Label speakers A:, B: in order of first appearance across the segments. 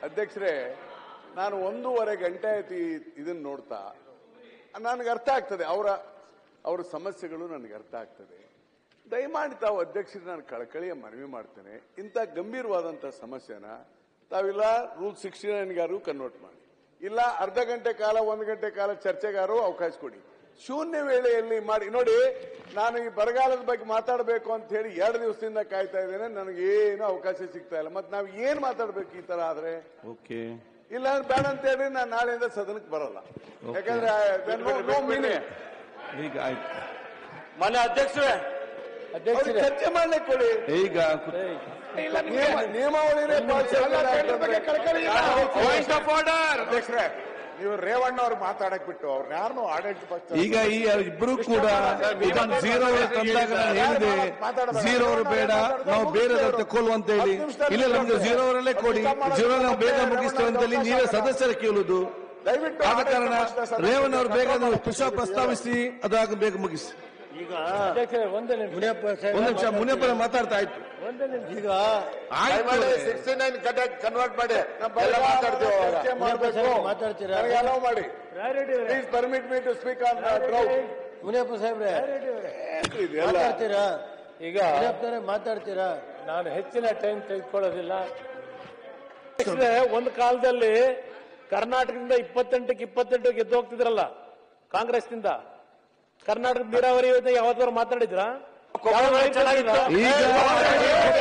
A: ಅಧ್ಯಕ್ಷರೇ ನಾನು ಒಂದೂವರೆ ಗಂಟೆ ಆಯ್ತು ಈ ಇದನ್ನ ನೋಡ್ತಾ ನನಗೆ ಅರ್ಥ ಆಗ್ತದೆ ಅವರ ಅವರ ಸಮಸ್ಯೆಗಳು ನನಗೆ ಅರ್ಥ ಆಗ್ತದೆ ದಯಮಾಡಿ ತಾವು ಅಧ್ಯಕ್ಷರು ನಾನು ಕಳಕಳಿಯ ಮನವಿ ಮಾಡ್ತೇನೆ ಇಂಥ ಗಂಭೀರವಾದಂಥ ಸಮಸ್ಯೆನ ತಾವಿಲ್ಲ ರೂಲ್ ಸಿಕ್ಸ್ಟಿ ನೈನ್ಗಾರು ಕನ್ವರ್ಟ್ ಮಾಡಿ ಇಲ್ಲ ಅರ್ಧ ಗಂಟೆ ಕಾಲ ಒಂದು ಗಂಟೆ ಕಾಲ ಚರ್ಚೆಗಾರು ಅವಕಾಶ ಕೊಡಿ ಶೂನ್ಯ ವೇಳೆಯಲ್ಲಿ ಮಾಡಿ ನೋಡಿ ನಾನು ಈ ಬರಗಾಲದ ಬಗ್ಗೆ ಮಾತಾಡಬೇಕು ಅಂತ ಹೇಳಿ ಎರಡು ದಿವಸದಿಂದ ಕಾಯ್ತಾ ಇದ್ದೇನೆ ನನಗೆ ಏನು ಅವಕಾಶ ಸಿಗ್ತಾ ಇಲ್ಲ ಮತ್ತೆ ನಾವು ಏನ್ ಮಾತಾಡ್ಬೇಕು ಈ ತರ ಆದ್ರೆ
B: ಓಕೆ
A: ಇಲ್ಲ ಅಂದ್ರೆ ಬೇಡ ಅಂತ ಹೇಳಿ ನಾನು ನಾಳೆಯಿಂದ ಸದನಕ್ಕೆ ಬರಲ್ಲ ಯಾಕಂದ್ರೆ then no- no meaning.
B: ಈಗ ಆಯ್ತು
C: ಮಾನ್ಯ ಅಧ್ಯಕ್ಷರೇ
A: ಅವ್ರಿಗೆ ಚರ್ಚೆ ಮಾಡ್ಲಿಕ್ಕೆ ಕೊಡಿ
B: ಈಗ ಕುತ್-
A: ನಿಯಮ- ನಿಯಮಾವಳಿನೇ ಪಾಲಿಸಲ್ಲ
C: ಪಾಯಿಂಟ್ ಆಫ್ ಆರ್ಡರ್
D: ಅಧ್ಯಕ್ಷರೇ ನೀವು ರೇವಣ್ಣ ಅವ್ರು ಮಾತಾಡಕ್ ಬಿಟ್ಟು ಅವ್ರನ್ನ ಯಾರನ್ನು ಆಡಳಿತ ಪಕ್ಷ
B: ಈಗ ಈ ಇಬ್ರು ಕೂಡ ಇದನ್ನು ಜೀರೋ ತಂದಾಗ ನಾನು ಹೇಳಿದೆ ಜೀರೋ ಅವರು ಬೇಡ ನಾವು ಬೇರೆ ತಕೊಳ್ಳು ಅಂತ ಹೇಳಿ ಇಲ್ಲ ನಮ್ಗೆ ಜೀರೋ ಅವರಲ್ಲೇ ಕೊಡಿ ಜೀರೋ ನಾವು ಬೇಗ ಮುಗಿಸ್ತೇವೆ ಅಂತ ಹೇಳಿ ನೀವೇ ಸದಸ್ಯರ ಕೇಳುದು
D: ದಯವಿಟ್ಟು
B: ಆದ ಕಾರಣ
D: ಆಡಳಿತ ಪಕ್ಷದ ಸದಸ್ಯರು
B: ರೇವಣ್ಣ ಅವರು ಬೇಗ ನೀವು ಪುಷ ಪ್ರಸ್ತಾವಿಸಿ ಅದಾಗ ಬೇಗ ಮುಗಿಸಿ
C: ಈಗ
B: ಒಂದು ನಿಮಿಷ ಮುನಿಯಪ್ಪ ಮಾತಾಡ್ತಾ ಆಯ್ತು
C: ಈಗ
B: ಆಯ್ತು
D: ಸಿಕ್ಸ್ಟಿ ನೈನ್ ಕನ್ವರ್ಟ್ ಮಾಡಿ
A: ನಮ್ಮ
D: ಎಲ್ಲ
A: ಬರಗಾಲದ
D: ಮಾತಾಡ್ತೀವಿ ಅವಾಗ.
A: ಚರ್ಚೆ ಮಾಡ್ಬೇಕು
C: ಮಾತಾಡ್ತೀರಾ?
A: ನನಗೆ allow ಮಾಡಿ please permit me to speak on drought
C: Muniyappa ಸಾಹೇಬ್ರೆ
A: ಇದೆಲ್ಲ
C: ಮಾತಾಡ್ತೀರಾ
E: ಈಗ
C: ಮುನಿಯಪ್ಪನವರೇ ಮಾತಾಡ್ತೀರಾ
E: ನಾನು ಹೆಚ್ಚಿನ ಟೈಮ್ ತೆಗೆದುಕೊಳ್ಳೋದಿಲ್ಲ ಅಧ್ಯಕ್ಷರೇ, ಒಂದು ಕಾಲದಲ್ಲಿ ಕರ್ನಾಟಕದಿಂದ ಇಪ್ಪತ್ತೆಂಟಕ್ಕೆ ಇಪ್ಪತ್ತೆಂಟು ಗೆದ್ದು ಹೋಗ್ತಿದ್ರಲ್ಲ ಕಾಂಗ್ರೆಸ್ನಿಂದ ಕರ್ನಾಟಕ ನೀರಾವರಿ ಯೋಜನೆ ಯಾವತ್ತಾರು ಮಾತಾಡಿದ್ರ ಚೆನ್ನಾಗಿಲ್ಲ
B: ಈಗ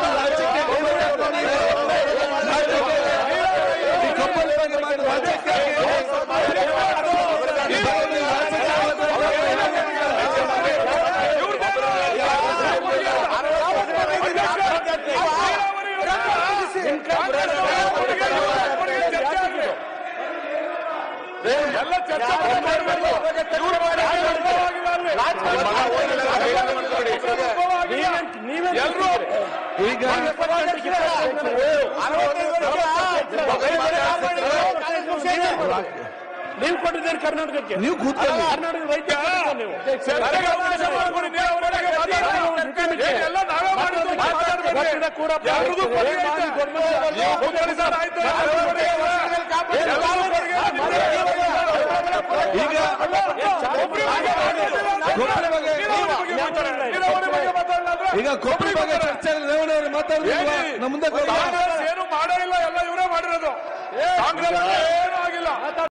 B: ಈ ಕಬ್ಬನ್ ಬಗ್ಗೆ ಮಾತಾಡಿ.
E: ಎಲ್ಲರೂ
B: ಈಗ
E: ನೀವು ಕೊಟ್ಟಿದ್ದೀರಿ ಕರ್ನಾಟಕಕ್ಕೆ
B: ನೀವು ಕೂತ್ಕೊಳ್ಳಿ.
E: ಕರ್ನಾಟಕ ರೈತ ನೀವು ಒಟ್ಟಿನ ಕೂಡ
B: ಈಗ ಕೊಬ್ಬರಿ ಬಗ್ಗೆ ಈಗ ಕೊಬ್ಬರಿ ಬಗ್ಗೆ ಚರ್ಚೆ ರೇವಣ್ಣ ಅವರು ಮಾತಾಡಿದ್ವಾ ನಮ್ಮ ಮುಂದೆ ಕೊಡಿ.
D: ಏನು ಮಾಡೇ ಇಲ್ಲ ಎಲ್ಲ ಇವರೇ ಮಾಡಿರೋದು ಕಾಂಗ್ರೆಸ್ ಏನು ಆಗಿಲ್ಲ